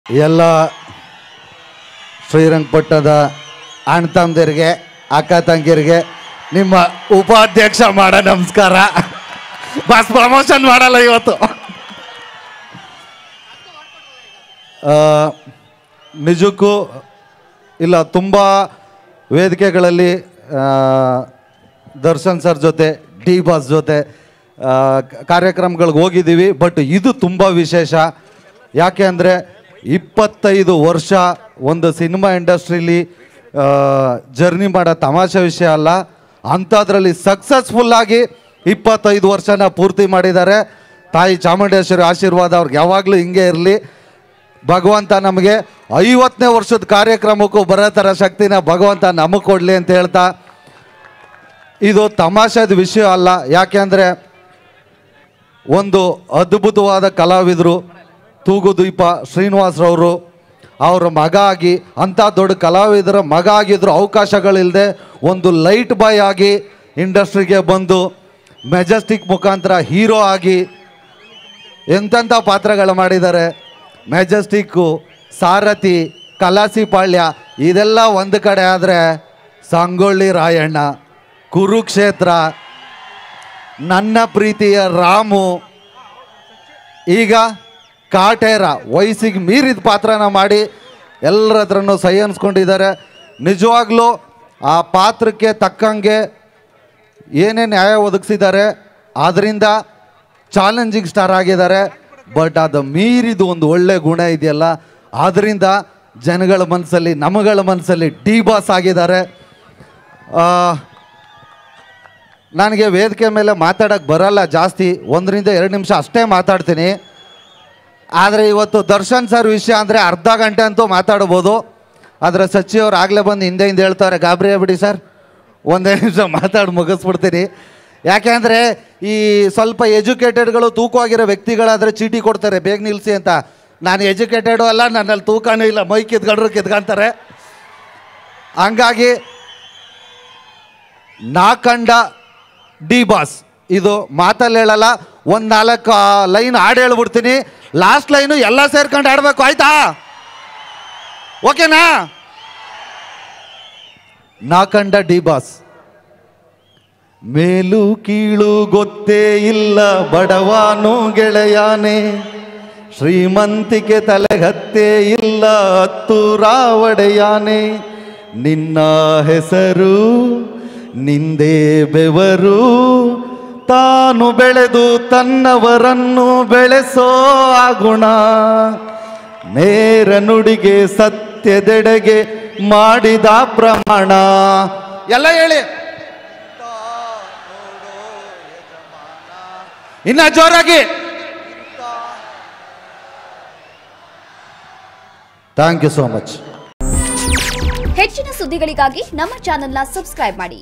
ಎಲ್ಲ ಶ್ರೀರಂಗಪಟ್ಟಣದ ಅಣ್ಣ ತಮ್ಮದಿರಿಗೆ ಅಕ್ಕ ತಂಗಿರಿಗೆ ನಿಮ್ಮ ಉಪಾಧ್ಯಕ್ಷ ಮಾಡ ನಮಸ್ಕಾರ ಬಸ್ ಪ್ರಮೋಷನ್ ಮಾಡಲ್ಲ ಇವತ್ತು ಆ, ನಿಜಕ್ಕೂ ಇಲ್ಲ ತುಂಬ ವೇದಿಕೆಗಳಲ್ಲಿ ಆ, ದರ್ಶನ್ ಸರ್ ಜೊತೆ ಡಿ ಬಾಸ್ ಜೊತೆ ಆ, ಕ- ಕಾರ್ಯಕ್ರಮಗಳಿಗೆ ಹೋಗಿದ್ದೀವಿ ಬಟ್ ಇದು ತುಂಬ ವಿಶೇಷ ಯಾಕೆ ಅಂದರೆ ಇಪ್ಪತ್ತೈದು ವರ್ಷ ಒಂದು ಸಿನಿಮಾ ಇಂಡಸ್ಟ್ರೀಲಿ ಜರ್ನಿ ಮಾಡೋ ತಮಾಷೆ ವಿಷಯ ಅಲ್ಲ ಅಂಥದ್ರಲ್ಲಿ ಸಕ್ಸಸ್ಫುಲ್ಲಾಗಿ ಇಪ್ಪತ್ತೈದು ವರ್ಷನ ಪೂರ್ತಿ ಮಾಡಿದ್ದಾರೆ ತಾಯಿ ಚಾಮುಂಡೇಶ್ವರಿ ಆಶೀರ್ವಾದ ಅವ್ರಿಗೆ ಯಾವಾಗಲೂ ಹಿಂಗೆ ಇರಲಿ ಭಗವಂತ ನಮಗೆ ಐವತ್ತನೇ ವರ್ಷದ ಕಾರ್ಯಕ್ರಮಕ್ಕೂ ಬರೋ ಥರ ಶಕ್ತಿನ ಭಗವಂತ ನಮಗೆ ಕೊಡಲಿ ಅಂತ ಹೇಳ್ತಾ ಇದು ತಮಾಷೆದ ವಿಷಯ ಅಲ್ಲ ಯಾಕೆಂದರೆ ಒಂದು ಅದ್ಭುತವಾದ ಕಲಾವಿದರು ತೂಗುದೀಪ ಶ್ರೀನಿವಾಸರವರು ಅವರ ಮಗ ಆಗಿ ಅಂಥ ದೊಡ್ಡ ಕಲಾವಿದರ ಮಗ ಆಗಿದ್ರು ಅವಕಾಶಗಳಿಲ್ಲದೆ ಒಂದು ಲೈಟ್ ಬಾಯ್ ಆಗಿ ಇಂಡಸ್ಟ್ರಿಗೆ ಬಂದು ಮೆಜೆಸ್ಟಿಕ್ ಮುಖಾಂತರ ಹೀರೋ ಆಗಿ ಎಂತೆಂಥ ಪಾತ್ರಗಳು ಮಾಡಿದ್ದಾರೆ ಮೆಜೆಸ್ಟಿಕ್ಕು ಸಾರಥಿ ಕಲಾಸಿ ಪಾಳ್ಯ ಇದೆಲ್ಲ ಒಂದು ಕಡೆ ಆದರೆ ಸಂಗೊಳ್ಳಿ ರಾಯಣ್ಣ ಕುರುಕ್ಷೇತ್ರ ನನ್ನ ಪ್ರೀತಿಯ ರಾಮು ಈಗ ಕಾಟೇರ ವಯಸ್ಸಿಗೆ ಮೀರಿದ ಪಾತ್ರನ ಮಾಡಿ ಎಲ್ಲರ ಹತ್ರನೂ ಸಹಿ ಅನ್ಸ್ಕೊಂಡಿದ್ದಾರೆ ನಿಜವಾಗ್ಲೂ ಆ ಪಾತ್ರಕ್ಕೆ ತಕ್ಕಂಗೆ ಏನೇ ನ್ಯಾಯ ಒದಗಿಸಿದ್ದಾರೆ ಅದರಿಂದ ಚಾಲೆಂಜಿಂಗ್ ಸ್ಟಾರ್ ಆಗಿದ್ದಾರೆ ಬಟ್ ಅದು ಮೀರಿದು ಒಂದು ಒಳ್ಳೆ ಗುಣ ಇದೆಯಲ್ಲ ಆದ್ದರಿಂದ ಜನಗಳ ಮನಸ್ಸಲ್ಲಿ ನಮಗಳ ಮನಸ್ಸಲ್ಲಿ ಡಿ ಬಾಸ್ ಆಗಿದ್ದಾರೆ ಆ, ನನಗೆ ವೇದಿಕೆ ಮೇಲೆ ಮಾತಾಡೋಕ್ಕೆ ಬರಲ್ಲ ಜಾಸ್ತಿ ಒಂದರಿಂದ ಎರಡು ನಿಮಿಷ ಅಷ್ಟೇ ಮಾತಾಡ್ತೀನಿ ಆದರೆ ಇವತ್ತು ದರ್ಶನ್ ಸರ್ ವಿಷಯ ಅಂದರೆ ಅರ್ಧ ಗಂಟೆ ಅಂತೂ ಮಾತಾಡ್ಬೋದು ಆದರೆ ಸಚಿವರು ಆಗಲೇ ಬಂದು ಹಿಂದೆ ಹಿಂದೆ ಹೇಳ್ತಾರೆ ಗಾಬರಿ ಆಗ್ಬಿಡಿ ಸರ್ ಒಂದೇ ನಿಮಿಷ ಮಾತಾಡಿ ಮುಗಿಸ್ಬಿಡ್ತೀನಿ ಯಾಕೆಂದರೆ ಈ ಸ್ವಲ್ಪ ಎಜುಕೇಟೆಡ್ಗಳು ತೂಕವಾಗಿರೋ ವ್ಯಕ್ತಿಗಳಾದರೆ ಚೀಟಿ ಕೊಡ್ತಾರೆ ಬೇಗ ನಿಲ್ಲಿಸಿ ಅಂತ ನಾನು ಎಜುಕೇಟೆಡು ಅಲ್ಲ ನನ್ನಲ್ಲಿ ತೂಕನೂ ಇಲ್ಲ ಮೈ ಕಿತ್ಕೊಂಡ್ರು ಕಿತ್ಕೊಂತಾರೆ ಹಂಗಾಗಿ ನಾ ಕಂಡ ಡಿ ಬಾಸ್ ಇದು ಮಾತಲ್ಲಿ ಹೇಳಲ್ಲ ಒಂದು ನಾಲ್ಕು ಲೈನ್ ಹಾಡು ಹೇಳ್ಬಿಡ್ತೀನಿ ಲಾಸ್ಟ್ ಲೈನು ಎಲ್ಲ ಸೇರ್ಕೊಂಡು ಆಡಬೇಕು ಆಯ್ತಾ ಓಕೆನಾ ನಾ ಕಂಡ ಡಿ ಬಾಸ್ ಮೇಲು ಕೀಳು ಗೊತ್ತೇ ಇಲ್ಲ ಬಡವಾನು ಗೆಳೆಯಾನೆ ಶ್ರೀಮಂತಿಕೆ ತಲೆಗತ್ತೇ ಇಲ್ಲ ಹತ್ತೂರ ಒಡೆಯಾನೆ ನಿನ್ನ ಹೆಸರು ನಿಂದೇ ಬೆವರು ತಾನು ಬೆಳೆದು ತನ್ನವರನ್ನು ಬೆಳೆಸೋ ಆ ಗುಣ ನೇರ ನುಡಿಗೆ ಸತ್ಯದೆಡೆಗೆ ಮಾಡಿದ ಪ್ರಮಾಣ ಎಲ್ಲ ಹೇಳಿ ಇನ್ನ ಜೋರಾಗಿ ಥ್ಯಾಂಕ್ ಯು ಸೋ ಮಚ್ ಹೆಚ್ಚಿನ ಸುದ್ದಿಗಳಿಗಾಗಿ ನಮ್ಮ ಚಾನೆಲ್ನ ಸಬ್ಸ್ಕ್ರೈಬ್ ಮಾಡಿ